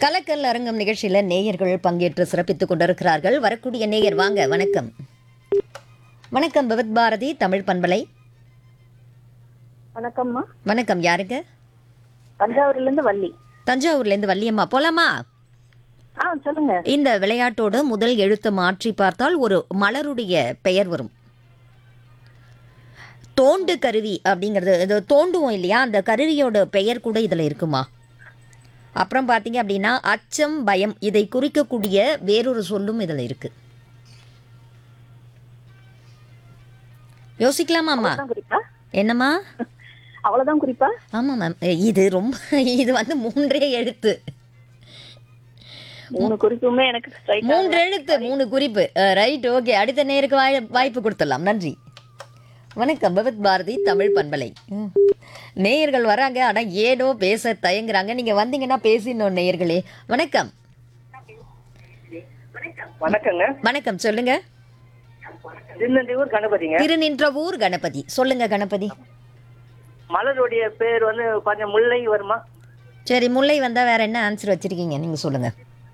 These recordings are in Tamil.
கலக்கல் அரங்கம் நிகழ்ச்சியில நேயர்கள் பங்கேற்று சிறப்பித்துக் கொண்டிருக்கிறார்கள் வரக்கூடிய நேயர் வாங்க வணக்கம் வணக்கம் பகவத் பாரதி தமிழ் பண்பலை வணக்கம்மா வணக்கம் யாருங்க தஞ்சாவூர்ல இருந்து வள்ளி தஞ்சாவூர்ல இருந்து வள்ளியம்மா போலாமா ஆ சொல்லுங்க இந்த விளையாட்டோட முதல் எழுத்து மாற்றி பார்த்தால் ஒரு மலருடைய பெயர் வரும் தோண்டு கருவி அப்படிங்கிறது இது தோண்டுவோம் இல்லையா அந்த கருவியோட பெயர் கூட இதில் இருக்குமா அப்புறம் பார்த்தீங்க அப்படின்னா அச்சம் பயம் இதை குறிக்கக்கூடிய வேறொரு சொல்லும் இதில் இருக்கு யோசிக்கலாமாம்மா அவ்வளவுதான் குறிப்பா என்னம்மா அவ்வளவுதான் குறிப்பா ஆமாம் மேம் இது ரொம்ப இது வந்து மூன்றே எழுத்து மூணு குறிப்புமே எனக்கு straight ஆ- மூன்று எழுத்து மூணு குறிப்பு ரைட் ஓகே அடுத்த நேருக்கு வாய் வாய்ப்பு கொடுத்துடலாம் நன்றி வணக்கம் பகவத் பாரதி தமிழ் பண்பலை ம். நேயர்கள் வராங்க ஆனா ஏதோ பேச தயங்குறாங்க நீங்க வந்தீங்கன்னா பேசினோம் நேயர்களே வணக்கம் வணக்கங்க வணக்கம் சொல்லுங்க திருநெல்வேலூர் கணபதிங்க திருநின்றவூர் கணபதி சொல்லுங்க கணபதி மலருடைய பேர் வந்து கொஞ்சம் முல்லை வருமா சரி முல்லை வந்தா வேற என்ன ஆன்சர் வச்சிருக்கீங்க நீங்க சொல்லுங்க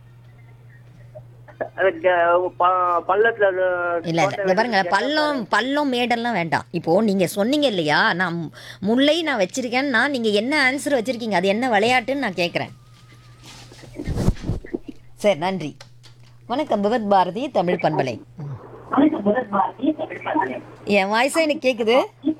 அது க- ப- பள்ளத்துல அது இல்ல இல்ல இங்க பாருங்க பள்ளம் பள்ளம் மேடெல்லாம் வேண்டாம் இப்போ நீங்க சொன்னீங்க இல்லையா நான் முல்லை நான் வச்சிருக்கேன்னா நீங்க என்ன ஆன்சர் வச்சிருக்கீங்க அது என்ன விளையாட்டுன்னு நான் கேட்குறேன் சரி நன்றி வணக்கம் பகவத் பாரதி தமிழ் பண்பலை என் வாய்ஸா எனக்கு கேக்குது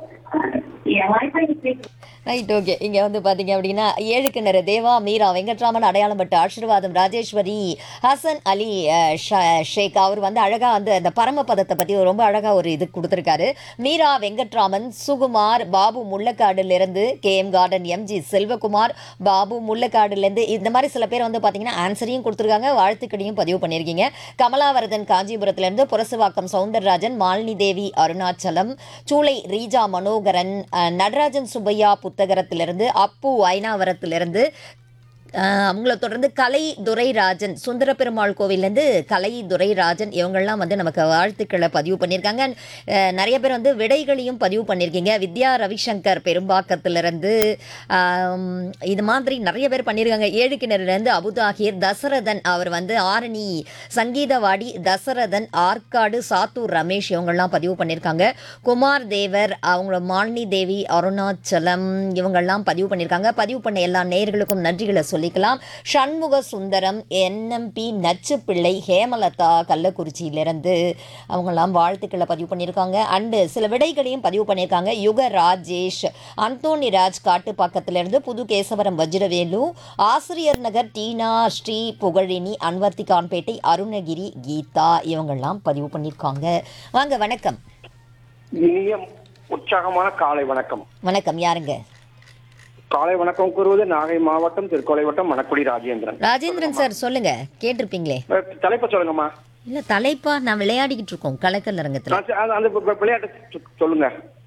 ரைட் ஓகே இங்க வந்து பாத்தீங்க அப்படின்னா ஏழு கிணறு தேவா மீரா வெங்கட்ராமன் அடையாளம் பட்டு ஆசீர்வாதம் ராஜேஸ்வரி ஹசன் அலி அஹ், ஷ- ஷேக் அவர் வந்து அழகா வந்து அந்த பரமபதத்தை பத்தி ரொம்ப அழகா ஒரு இது கொடுத்துருக்காரு மீரா வெங்கட்ராமன் சுகுமார் பாபு முள்ளக்காடுல இருந்து K M garden MG Selvakumar Babu முள்ளக்காடுல இருந்து இந்த மாதிரி சில பேர் வந்து பாத்தீங்கன்னா ஆன்சரையும் கொடுத்துருக்காங்க வாழ்த்துக்களையும் பதிவு பண்ணியிருக்கீங்க கமலாவரதன் காஞ்சிபுரத்துல இருந்து புரசுவாக்கம் சவுந்தரராஜன் மாலினி தேவி அருணாச்சலம் சூளை ரீஜா மனோகரன் அஹ், நடராஜன் சுப்பையா புத்தகரத்திலிருந்து அப்பு ஐனாவரத்திலிருந்து அஹ், அவங்கள தொடர்ந்து கலை துரைராஜன் சுந்தர பெருமாள் கோவிலேருந்து கலை துரைராஜன் இவங்கெல்லாம் வந்து நமக்கு வாழ்த்துக்களை பதிவு பண்ணியிருக்காங்க அஹ், நிறைய பேர் வந்து விடைகளையும் பதிவு பண்ணியிருக்கீங்க வித்யா ரவிசங்கர் பெரும்பாக்கத்திலிருந்து ஆம், இது மாதிரி நிறைய பேர் பண்ணியிருக்காங்க ஏழு கிணறுலேருந்து அபுதாகிர் தசரதன் அவர் வந்து ஆரணி சங்கீதவாடி தசரதன் ஆற்காடு சாத்தூர் ரமேஷ் இவங்கெல்லாம் பதிவு பண்ணியிருக்காங்க குமார் தேவர் அவங்கள மாலினி தேவி அருணாச்சலம் இவங்கெல்லாம் பதிவு பண்ணியிருக்காங்க பதிவு பண்ண எல்லா நேயர்களுக்கும் நன்றிகளை சொல்லிக்கலாம் சண்முக சுந்தரம் என்எம்பி நச்சுப்பிள்ளை ஹேமலதா கள்ளக்குறிச்சியிலிருந்து அவங்கெல்லாம் வாழ்த்துக்களை பதிவு பண்ணியிருக்காங்க அண்டு சில விடைகளையும் பதிவு பண்ணியிருக்காங்க யுக ராஜேஷ் அந்தோணி ராஜ் காட்டுப்பாக்கத்திலிருந்து புது கேசவரம் வஜ்ரவேலு ஆசிரியர் நகர் டீனா ஸ்ரீ புகழினி அன்வர்த்திகான்பேட்டை அருணகிரி கீதா இவங்கெல்லாம் பதிவு பண்ணியிருக்காங்க வாங்க வணக்கம் இனிய உற்சாகமான காலை வணக்கம் வணக்கம் யாருங்க காலை வணக்கம் கூறுவது நாகை மாவட்டம் திருக்கோளை வட்டம் மணக்குடி ராஜேந்திரன் ராஜேந்திரன் சார் சொல்லுங்க கேட்டிருப்பீங்களே அஹ் தலைப்பை சொல்லுங்கம்மா இல்ல தலைப்பா நான் விளையாடிக்கிட்டு இருக்கோம் கலக்கல் அரங்கத்துல நான் ச- அந்த- அந்த வி- விளையாட்டு சொ- சொல்லுங்க